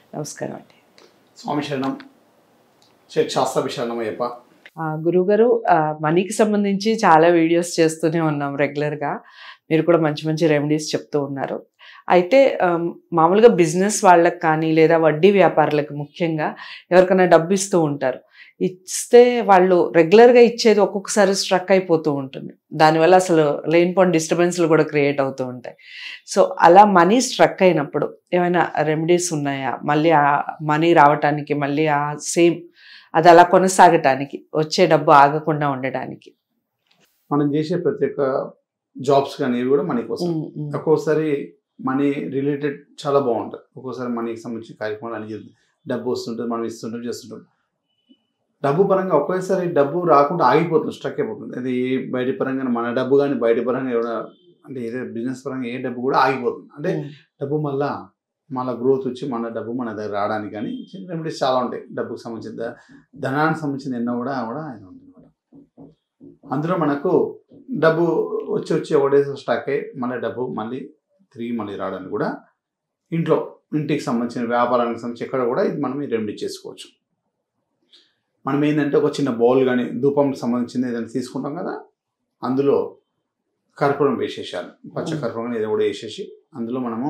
నమస్కారం అండి స్వామి శరణం షేక్ శాస్త్రభి శరణం అయ్యప్ప ఆ, గురువుగారు ఆ, మనీకి సంబంధించి చాలా వీడియోస్ చేస్తూనే ఉన్నాం రెగ్యులర్గా మీరు కూడా మంచి మంచి రెమెడీస్ చెప్తూ ఉన్నారు అయితే ఆమ్, మామూలుగా బిజినెస్ వాళ్ళకి కానీ లేదా వడ్డీ వ్యాపారులకు ముఖ్యంగా ఎవరికైనా డబ్బు ఇస్తూ ఉంటారు ఇస్తే వాళ్ళు రెగ్యులర్గా ఇచ్చేది ఒక్కొక్కసారి స్ట్రక్ అయిపోతూ ఉంటుంది దానివల్ల అసలు లేనిపోని డిస్టర్బెన్స్లు కూడా క్రియేట్ అవుతూ ఉంటాయి సో అలా మనీ స్ట్రక్ అయినప్పుడు ఏమైనా రెమెడీస్ ఉన్నాయా మళ్ళీ ఆ మనీ రావటానికి మళ్ళీ ఆ సేమ్ అది అలా కొనసాగటానికి వచ్చే డబ్బు ఆగకుండా ఉండడానికి మనం చేసే ప్రతి ఒక్క జాబ్స్ కానీ ఇవి కూడా మనీ కోసం ఉమ్, ఉమ్, ఒక్కోసారి మనీ రిలేటెడ్ చాలా బాగుంటుంది ఒక్కోసారి మనీకి సంబంధించిన కార్యక్రమాలు అన్ని చేస్తుంది డబ్బు వస్తుంటుంది మనం ఇస్తుంటాం చేస్తుంటాం డబ్బు పరంగా ఒకేసారి డబ్బు రాకుండా ఆగిపోతుంది స్ట్రక్ అయిపోతుంది అది ఏ బయట పరంగా మన డబ్బు కానీ బయట పరంగా ఎవరైనా అంటే ఏదో బిజినెస్ పరంగా ఏ డబ్బు కూడా ఆగిపోతుంది అంటే ఉమ్, డబ్బు మళ్ళా మళ్ళీ గ్రోత్ వచ్చి మన డబ్బు మన దగ్గర రావడానికి కానీ చిన్న రెమెడీస్ చాలా ఉంటాయి డబ్బుకు సంబంధించిన ద- ధనానికి సంబంధించిన ఎన్నో కూడా కూడా ఆయన ఉంటుంది మేడం అందులో మనకు డబ్బు వచ్చి వచ్చి ఒకటేసి స్టాక్ అయ్యి మళ్ళీ డబ్బు మళ్ళీ తిరిగి మళ్ళీ రావడానికి కూడా ఇంట్లో ఇంటికి సంబంధించిన వ్యాపారానికి సంబంధించి ఎక్కడ కూడా ఇది మనం ఈ రెమెడీ చేసుకోవచ్చు మనం ఏంటంటే ఒక చిన్న బౌల్ కానీ ధూపంకి సంబంధించింది ఏదైనా తీసుకుంటాం కదా అందులో కర్పూరం వేసేసాలి పచ్చ మ్మ్. కర్పూరం ఏదో కూడా వేసేసి అందులో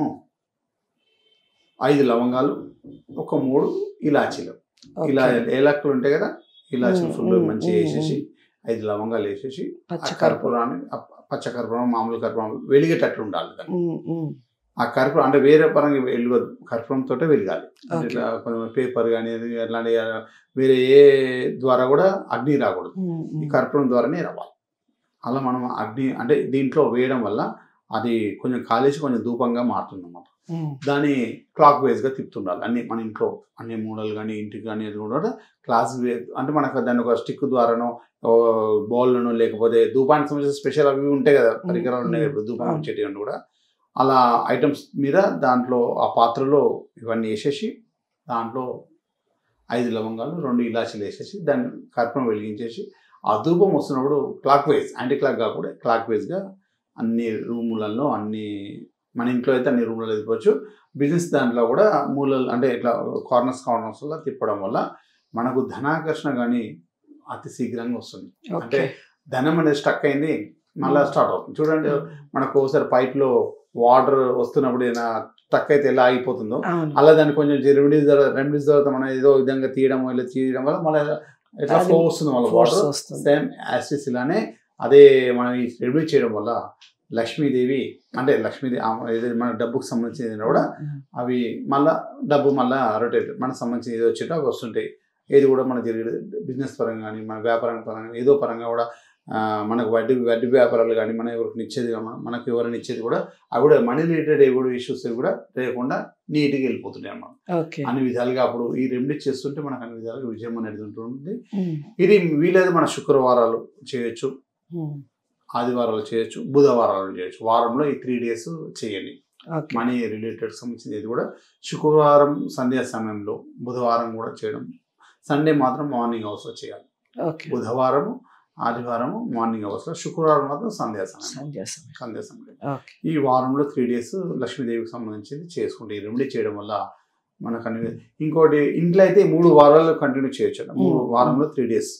ఐదు లవంగాలు ఒక మూడు ఇలాచీలు ఓకే. ఇలా ఏలక్కులు ఉంటాయి కదా ఇలాచీలు మ్మ్, ఫుల్ మ్మ్, మంచిగా మ్మ్, వేసేసి ఐదు లవంగాలు వేసేసి ఆ పచ్చ కర్పూరం కర్పూరాన్ని ఆ పచ్చ కర్పూరం మామూలు కర్పూరం వెలిగేటట్టు ఉండాలి దాన్ని. ఉమ్, ఉమ్, ఆ కర్పూరం అంటే వేరే పరంగా వెలుగదు కర్పూరం తోటే వెలగాలి అంటే ఓకే. ఇట్లా కొంచెం పేపర్ కానీ అట్లాంటి వేరే ఏ ద్వారా కూడా అగ్ని రాకూడదు ఉమ్, ఈ ఉమ్, కర్పూరం ద్వారానే రావాలి అలా మనం అగ్ని అంటే దీంట్లో వేయడం వల్ల అది కొంచెం కాలేసి కొంచెం ధూపంగా మారుతుంది అన్నమాట ఉమ్, దాన్ని క్లాక్ వైజ్గా తిప్పుతుండాలి అన్ని మన ఇంట్లో అన్ని మూడలు కానీ ఇంటికి కానీ అది కూడా క్లాస్ వే అంటే మనకు దాన్ని ఒక స్టిక్ ద్వారానో బౌల్లోనో లేకపోతే ధూపానికి సంబంధించిన స్పెషల్ అవి ఉంటాయి కదా పరికరాలు ఉన్నాయి మ్మ్. ఇప్పుడు ధూపం అవును. వచ్చేటి కూడా అలా ఐటమ్స్ మీద దాంట్లో ఆ పాత్రలో ఇవన్నీ వేసేసి దాంట్లో ఐదు లవంగాలు రెండు ఇలాచీలు వేసేసి దాన్ని కర్పూరం వెలిగించేసి ఆ ధూపం వస్తున్నప్పుడు క్లాక్ వైజ్ యాంటీ క్లాక్ కాకుండా క్లాక్ వైజ్గా అన్ని రూములలో అన్ని మన ఇంట్లో అయితే అన్ని రూములలో వెళ్ళిపోవచ్చు బిజినెస్ దాంట్లో కూడా మూలలు అంటే ఇట్లా కార్నర్స్ కార్నర్స్లో తిప్పడం వల్ల మనకు ధనాకర్షణ కానీ అతి శీఘ్రంగా వస్తుంది అంటే ఓకే. ధనం అనేది స్టక్ అయింది మళ్ళీ Hmm. స్టార్ట్ అవుతుంది చూడండి మనకు ఒకసారి పైప్లో వాటర్ వస్తున్నప్పుడు ఏదైనా స్టక్ అయితే ఎలా ఆగిపోతుందో అవును అలా దాన్ని కొంచెం రెమెడీస్ ద్వారా రెమెడీస్ తర్వాత మనం ఏదో విధంగా తీయడం ఇలా తీయడం వల్ల మళ్ళీ ఎట్లా అది ఫ్లో వస్తుంది మళ్ళీ ఫోర్స్ వాటర్ వస్తుంది సేమ్ యాసిస్ ఇలానే అదే మనం ఈ రెమెడీ చేయడం వల్ల లక్ష్మీదేవి అంటే లక్ష్మీదేవి ఆ ఏదైతే మన డబ్బుకు సంబంధించిన ఏదైనా కూడా ఉమ్, అవి మళ్ళా డబ్బు మళ్ళా రొటేట్ మనకు సంబంధించిన ఏదో వచ్చేటో అవి వస్తుంటాయి ఏది కూడా మన జరిగే బిజినెస్ పరంగా కానీ మన వ్యాపారం పరంగా ఏదో పరంగా కూడా ఆ, మనకు వడ్డీ వడ్డీ వ్యాపారాలు కానీ మన ఎవరికి ఇచ్చేది కానీ మనకు ఎవరైనా ఇచ్చేది కూడా అవి కూడా మనీ రిలేటెడ్ ఏ కూడా ఇష్యూస్ కూడా లేకుండా నీట్గా వెళ్ళిపోతుంటాయి అన్నమాట ఓకే అన్ని విధాలుగా అప్పుడు ఈ రెమెడీ చేస్తుంటే మనకు అన్ని విధాలుగా విజయం అనేది ఉంటుంది ఉమ్, ఇది వీలైతే మన శుక్రవారాలు చేయొచ్చు ఉమ్, ఆదివారాలు చేయొచ్చు బుధవారాలు చేయొచ్చు వారంలో ఈ త్రీ డేస్ చేయండి ఓకే మనీ రిలేటెడ్ సంబంధించింది ఇది కూడా శుక్రవారం సంధ్యా సమయంలో బుధవారం కూడా చేయడం సండే మాత్రం మార్నింగ్ అవర్స్లో చేయాలి ఓకే బుధవారం ఆదివారం మార్నింగ్ అవర్స్లో శుక్రవారం మాత్రం సంధ్యా సమయం సంధ్యా సమయం. సంధ్యా సమయం ఓకే ఈ వారంలో త్రీ డేస్ లక్ష్మీదేవికి సంబంధించింది చేసుకుంటే ఈ రెమెడీ చేయడం వల్ల మనకు అన్ని ఇంకోటి ఇంట్లో అయితే మూడు వారాలు కంటిన్యూ చేయొచ్చు అన్నమాట. మూడు Mm. వారంలో త్రీ డేస్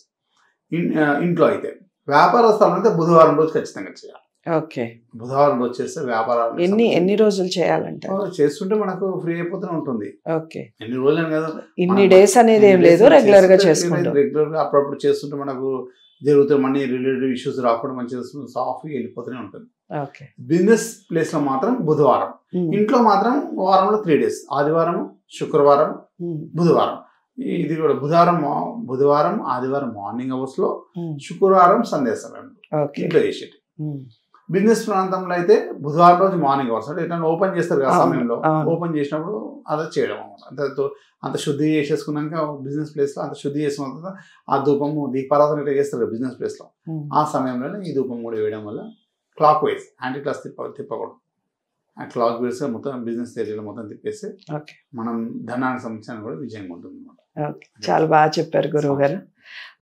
ఇంట్లో అయితే వ్యాపార స్థలం అయితే బుధవారం రోజు ఖచ్చితంగా చేయాలి ఓకే బుధవారం రోజు చేస్తే వ్యాపారాలు ఎన్ని ఎన్ని రోజులు చేయాలంటే చేస్తుంటే మనకు ఫ్రీ అయిపోతూనే ఉంటుంది ఓకే ఎన్ని రోజులు అని కదా ఇన్ని డేస్ అనేది ఏం లేదు రెగ్యులర్ గా చేసుకుంటాం రెగ్యులర్ గా అప్పుడప్పుడు చేస్తుంటే మనకు జరుగుతుంది మనీ రిలేటెడ్ ఇష్యూస్ రాకుండా మంచిగా సాఫ్ వెళ్ళిపోతూనే ఉంటుంది ఓకే బిజినెస్ ప్లేస్ లో మాత్రం బుధవారం ఉమ్, ఇంట్లో మాత్రం వారంలో త్రీ డేస్ ఆదివారం శుక్రవారం ఉమ్, బుధవారం ఈ- ఇది కూడా బుధవారం మా- బుధవారం ఆదివారం మార్నింగ్ అవర్స్ లో ఉమ్, శుక్రవారం సంధ్యా సమయంలో ఓకే ఇంట్లో చేసేది ఉమ్, బిజినెస్ ప్రాంతంలో అయితే బుధవారం రోజు మార్నింగ్ అవర్స్ అంటే ఎట్లా ఓపెన్ చేస్తారు కదా అవును, సమయంలో అవును. ఓపెన్ చేసినప్పుడు అలా చేయడం అన్నమాట అంత తో- అంత శుద్ధి చేసేసుకున్నాక బిజినెస్ ప్లేస్ లో అంత శుద్ధి చేసుకున్న తర్వాత ఆ ధూపము దీపారాధన ఇట్లా చేస్తారు కదా బిజినెస్ ప్లేస్ లో ఉమ్, ఆ సమయంలోనే ఈ ధూపం కూడా వేయడం వల్ల క్లాక్ వైజ్ యాంటీ క్లాస్ తిప్ప తిప్పకూడదు ఆ క్లాక్ వైజ్ మొత్తం బిజినెస్ ఏరియాలో మొత్తం తిప్పేస్తే ఓకే మనం ధనానికి సంబంధించిన కూడా విజయంగా ఉంటుంది అనమాట ఓకే చాలా బాగా చెప్పారు గురువు గారు